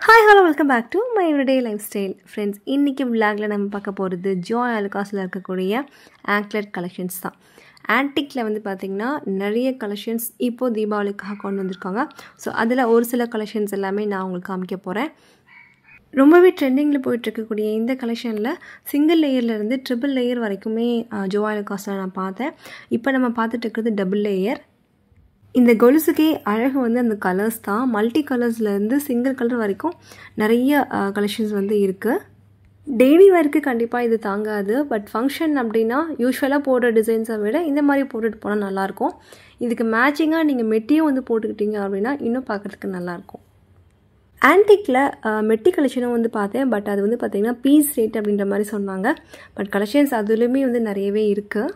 hi hello welcome back to my everyday life style friends இன்றைக்கி விளாகில் நம்ம பார்க்க போகிறது ஜாய் அலுகாஸில் இருக்கக்கூடிய ஆங்க்லெட் கலெக்ஷன்ஸ் தான் ஆன்டிக்கில் வந்து பார்த்திங்கன்னா நிறைய கலெக்ஷன்ஸ் இப்போது தீபாவளிக்காக கொண்டு வந்திருக்காங்க ஸோ அதில் ஒரு சில கலெக்ஷன்ஸ் எல்லாமே நான் உங்களுக்கு காமிக்க போகிறேன் ரொம்பவே ட்ரெண்டிங்கில் போயிட்டுருக்கக்கூடிய இந்த கலெக்ஷனில் சிங்கிள் லேயர்லேருந்து ட்ரிபிள் லேயர் வரைக்குமே ஜோவா அலுகாஸில் நான் பார்த்தேன் இப்போ நம்ம பார்த்துட்டு இருக்கிறது டபுள் லேயர் இந்த கொலுசுக்கே அழகு வந்து அந்த கலர்ஸ் தான் மல்டி கலர்ஸ்லேருந்து சிங்கிள் கலர் வரைக்கும் நிறைய கலெக்ஷன்ஸ் வந்து இருக்குது டெய்லி வேர்க்கு கண்டிப்பாக இது தாங்காது பட் ஃபங்க்ஷன் அப்படின்னா யூஸ்வலாக போடுற டிசைன்ஸை விட இந்த மாதிரி போட்டுட்டு போனால் நல்லாயிருக்கும் இதுக்கு மேட்சிங்காக நீங்கள் மெட்டியும் வந்து போட்டுக்கிட்டீங்க அப்படின்னா இன்னும் பார்க்குறதுக்கு நல்லாயிருக்கும் ஆன்டிக்கில் மெட்டி கலெக்ஷனும் வந்து பார்த்தேன் பட் அது வந்து பார்த்திங்கன்னா பீஸ் ரேட் அப்படின்ற மாதிரி சொன்னாங்க பட் கலெக்ஷன்ஸ் அதுலேயுமே வந்து நிறையவே இருக்குது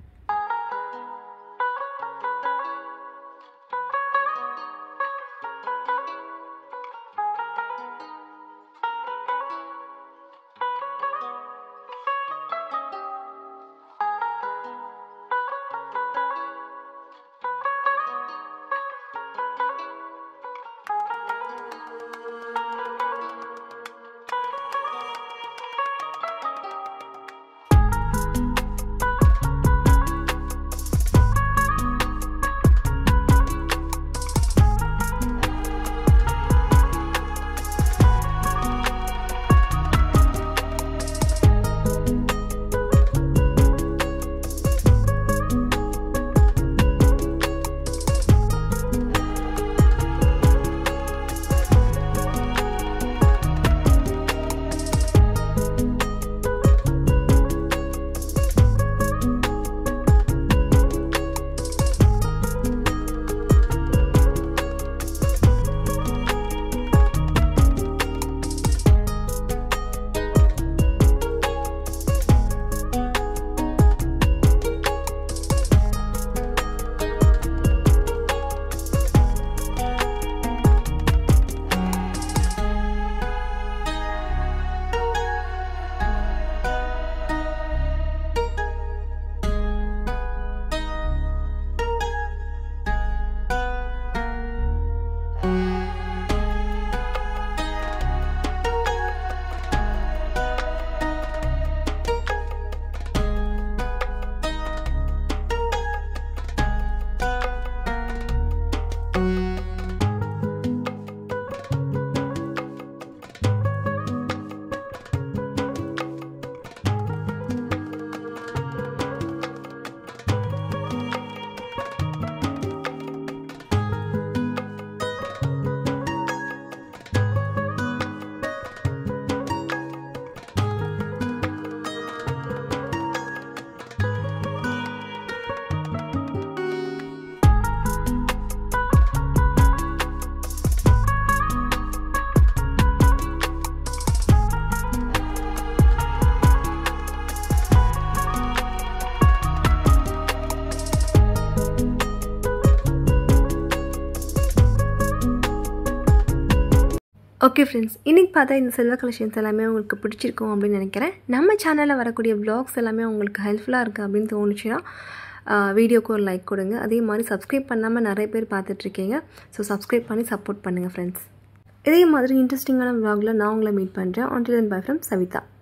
ஓகே ஃப்ரெண்ட்ஸ் இன்றைக்கி பார்த்தா இந்த சில்வர் கலெக்ஷன்ஸ் எல்லாமே உங்களுக்கு பிடிச்சிருக்கும் அப்படின்னு நினைக்கிறேன் நம்ம சேனலில் வரக்கூடிய வ்ளாக்ஸ் எல்லாமே உங்களுக்கு ஹெல்ப்ஃபுல்லாக இருக்குது அப்படின்னு தோணுச்சுன்னா வீடியோக்கு ஒரு லைக் கொடுங்க அதே மாதிரி சப்ஸ்கிரைப் பண்ணாமல் நிறைய பேர் பார்த்துட்ருக்கீங்க ஸோ சப்ஸ்கிரைப் பண்ணி சப்போர்ட் பண்ணுங்கள் ஃப்ரெண்ட்ஸ் இதே மாதிரி இன்ட்ரெஸ்டிங்கான வ்ளாகில் நான் உங்களை மீட் பண்ணுறேன் ஆன்டில் பை ஃப்ரம் சவிதா